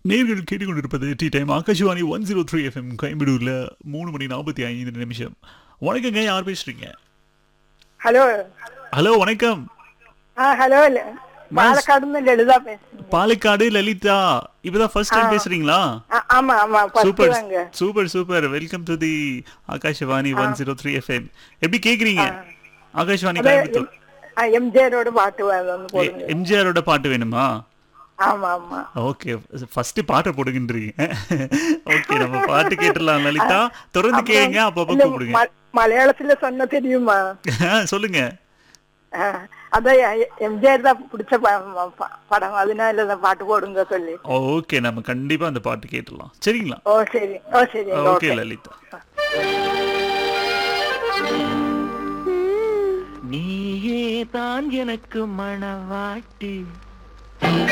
நேர்கள் கேட்டுக்கொண்டிருப்பது tea time Akashvani one zero three FM கோயம்புடூர்ல மூணு மணி நாற்பத்தி ஐந்து நிமிஷம் வணக்கங்க யார் பேசுறீங்க ഹലോ ஹலோ வணக்கம் ആ ഹലോ ല- പാലക്കാട് നിന്ന് ലളിത പേசுறேன் பாலக்காடு லலிதா இப்பதான் ஃபர்ஸ்ட் டைம் பேசுறீங்களா ஆ, ஆமா ஆமா ஃபர்ஸ்ட் சூப்பர் தாங்க super super welcome to the Akashvani one zero three FM எப்படி கேக்குறீங்க ஆகாஷவாணி அது கோயம்புத்தூர் எம்- ஆ, எம்ஜிஆரோட பாட்டு வேணும்னு போடுங்க எம்ஜிஆரோட பாட்டு வேணுமா ஆமா ஆமா ஓகே ஃபர்ஸ்ட் பாட்டை போடுகின்றீங்க ஓகே நம்ம பாட்டு கேட்டுடலாம் லலிதா தொடர்ந்து கேளுங்க அப்பப்போ இந்த கூப்பிடுங்க ம- மலையாளத்துல சொன்ன தெரியுமா சொல்லுங்க ஆ, அதான் எ- எம்ஜிஆர் தான் பிடிச்ச ப- ப- படம் அதனால இந்த பாட்டு போடுங்க சொல்லி ஓகே நம்ம கண்டிப்பா அந்த பாட்டு கேட்டுடலாம் சரிங்களா ஓ சரி ஓ சரி ஓகே ஓகே லலிதா நீயே தான் எனக்கு மணவாட்டி